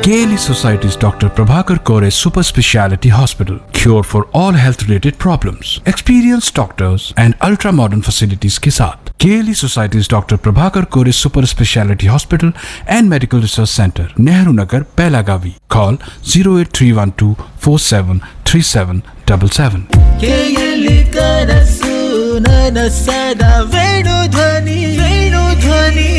KLE Society's Dr. Prabhakar Kore Super Speciality Hospital. Cure for all health related problems. Experienced doctors and ultra modern facilities के साथ KLE Society's Dr. Prabhakar Kore Super Speciality Hospital and Medical Research Center, Nehru Nagar, Pelagavi. Call 08312 473777. ಕೇಯಲಿ ಕನಸು ನನಸದ ವೇಣು ಧ್ವನಿ ವೇಣು ಧ್ವನಿ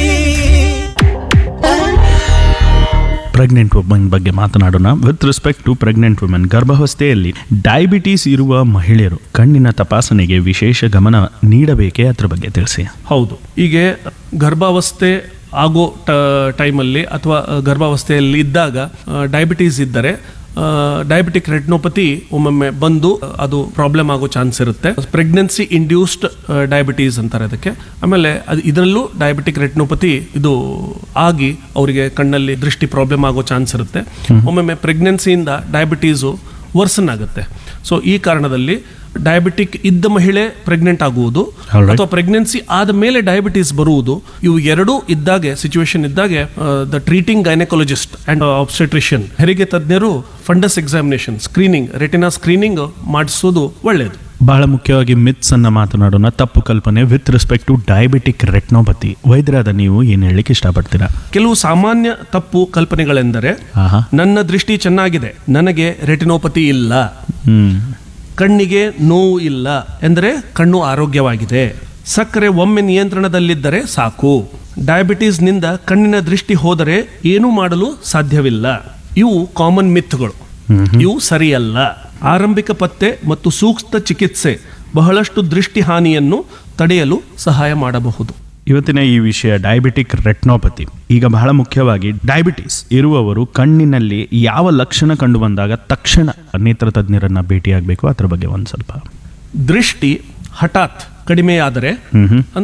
pregnant woman ಬಗ್ಗೆ ಮಾತನಾಡೋಣ with respect to pregnant women ಗರ್ಭಾವಸ್ಥೆಯಲ್ಲಿ diabetes ಇರುವ ಮಹಿಳೆಯರು ಕಣ್ಣಿನ ತಪಾಸಣೆಗೆ ವಿಶೇಷ ಗಮನ ನೀಡಬೇಕೇ ಅದ್ರ ಬಗ್ಗೆ ತಿಳಿಸಿ ಹೌದು ಹೀಗೆ ಗರ್ಭಾವಸ್ಥೆ ಆಗೋ ಟ ಟೈಮಲ್ಲಿ ಅಥವಾ ಗರ್ಭಾವಸ್ಥೆಯಲ್ಲಿ ಇದ್ದಾಗ ಡಯಾಬಿಟೀಸ್ ಇದ್ದರೆ ಡಯಾಬಿಟಿಕ್ ರೆಟ್ನೋಪತಿ ಒಮ್ಮೊಮ್ಮೆ ಬಂದು ಅದು ಪ್ರಾಬ್ಲಮ್ ಆಗೋ ಚಾನ್ಸ್ ಇರುತ್ತೆ ಪ್ರೆಗ್ನೆನ್ಸಿ ಇಂಡ್ಯೂಸ್ಡ್ ಡಯಾಬಿಟೀಸ್ ಅಂತಾರೆ ಅದಕ್ಕೆ ಆಮೇಲೆ ಅದು ಇದರಲ್ಲೂ ಡಯಾಬಿಟಿಕ್ ರೆಟ್ನೋಪತಿ ಇದು ಆಗಿ ಅವರಿಗೆ ಕಣ್ಣಲ್ಲಿ ದೃಷ್ಟಿ ಪ್ರಾಬ್ಲಮ್ ಆಗೋ ಚಾನ್ಸ್ ಇರುತ್ತೆ ಒಮ್ಮೊಮ್ಮೆ ಪ್ರೆಗ್ನೆನ್ಸಿಯಿಂದ ಡಯಾಬಿಟೀಸು ವರ್ಸನ್ ಆಗುತ್ತೆ ಸೊ ಈ ಕಾರಣದಲ್ಲಿ ಡಯಾಬಿಟಿಕ್ ಇದ್ದ ಮಹಿಳೆ ಪ್ರೆಗ್ನೆಂಟ್ ಆಗುವುದು Alright. ಅಥವಾ ಪ್ರೆಗ್ನೆನ್ಸಿ ಆದ ಮೇಲೆ ಡಯಾಬಿಟೀಸ್ ಬರುವುದು ಇವು ಎರಡೂ ಇದ್ದಾಗೆ ಸಿಚುವೇಶನ್ ಇದ್ದಾಗೆ the treating gynaecologist and obstetrician ಹೆರಿಗೆ ತಜ್ಞರು fundus examination screening retina screening ಮಾಡಿಸೋದು ಒಳ್ಳೆಯದು ಬಹಳ ಮುಖ್ಯವಾಗಿ ಮಿತ್ಸ್ ಅನ್ನ ಮಾತನಾಡೋಣ ತಪ್ಪು ಕಲ್ಪನೆ with respect to diabetic retinopathy ವೈದ್ಯರಾದ ನೀವು ಏನು ಹೇಳಲಿಕ್ಕೆ ಇಷ್ಟಪಡ್ತೀರಾ ಕೆಲವು ಸಾಮಾನ್ಯ ತಪ್ಪು ಕಲ್ಪನೆಗಳೆಂದರೆ ಆಹಾ ನನ್ನ ದೃಷ್ಟಿ ಚೆನ್ನಾಗಿದೆ ನನಗೆ ರೆಟಿನೋಪತಿ ಇಲ್ಲ ಹ್ಮ್ ಕಣ್ಣಿಗೆ ನೋವು ಇಲ್ಲ ಎಂದರೆ ಕಣ್ಣು ಆರೋಗ್ಯವಾಗಿದೆ ಸಕ್ಕರೆ ಒಮ್ಮೆ ನಿಯಂತ್ರಣದಲ್ಲಿದ್ದರೆ ಸಾಕು ಡಯಾಬಿಟೀಸ್ನಿಂದ ಕಣ್ಣಿನ ದೃಷ್ಟಿ ಹೋದರೆ ಏನೂ ಮಾಡಲು ಸಾಧ್ಯವಿಲ್ಲ ಇವು ಕಾಮನ್ ಮಿತ್ಗಳು ಇವು ಸರಿಯಲ್ಲ ಆರಂಭಿಕ ಪತ್ತೆ ಮತ್ತು ಸೂಕ್ತ ಚಿಕಿತ್ಸೆ ಬಹಳಷ್ಟು ದೃಷ್ಟಿ ಹಾನಿಯನ್ನು ತಡೆಯಲು ಸಹಾಯ ಮಾಡಬಹುದು ಇವತ್ತಿನ ಈ ವಿಷಯ ಡಯಾಬಿಟಿಕ್ ರೆಟ್ನೋಪತಿ ಈಗ ಬಹಳ ಮುಖ್ಯವಾಗಿ ಡಯಾಬಿಟಿಸ್ ಇರುವವರು ಕಣ್ಣಿನಲ್ಲಿ ಯಾವ ಲಕ್ಷಣ ಕಂಡು ಬಂದಾಗ ತಕ್ಷಣ ನೇತ್ರ ತಜ್ಞರನ್ನ ಭೇಟಿಯಾಗಬೇಕು ಅದ್ರ ಬಗ್ಗೆ ಒಂದು ಸ್ವಲ್ಪ ದೃಷ್ಟಿ ಹಠಾತ್ ಕಡಿಮೆಯಾದರೆ ಹ್ಮ್ ಹ್ಮ್